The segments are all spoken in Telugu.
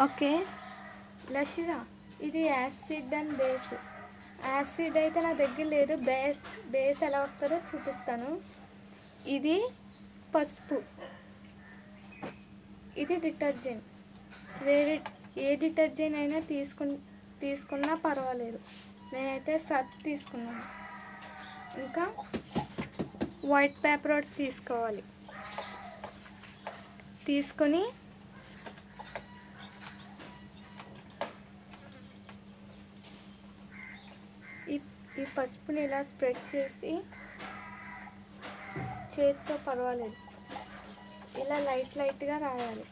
ఓకే లషిరా ఇది యాసిడ్ అండ్ బేస్ యాసిడ్ అయితే నా దగ్గర లేదు బేస్ బేస్ ఎలా వస్తుందో చూపిస్తాను ఇది పసుపు ఇది డిటర్జెంట్ వేరే ఏ డిటర్జెంట్ అయినా తీసుకు తీసుకున్నా పర్వాలేదు నేనైతే సర్ఫ్ తీసుకున్నాను ఇంకా వైట్ పేపర్ ఒకటి తీసుకోవాలి తీసుకొని ఈ ఈ పసుపుని ఇలా స్ప్రెడ్ చేసి చేతితో పర్వాలేదు ఇలా లైట్ లైట్గా రాయాలి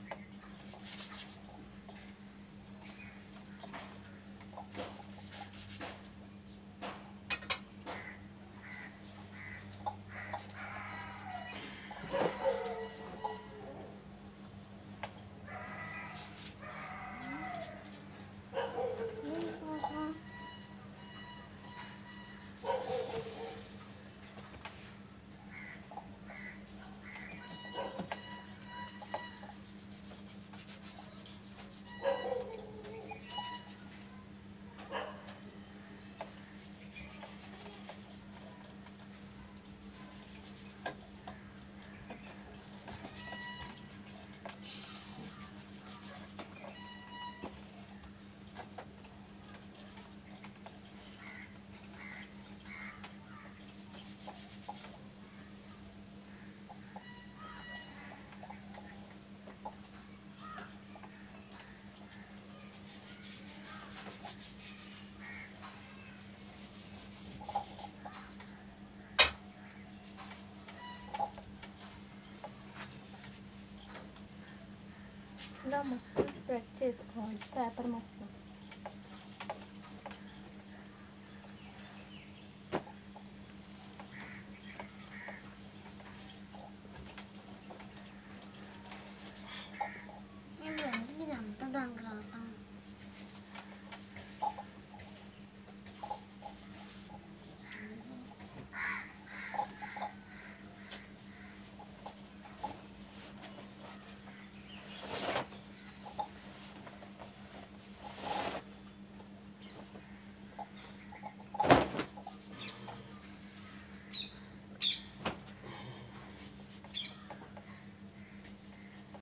ఇలా మొత్తం స్ప్రెడ్ చేసుకోవాలి పేపర్ మొత్తం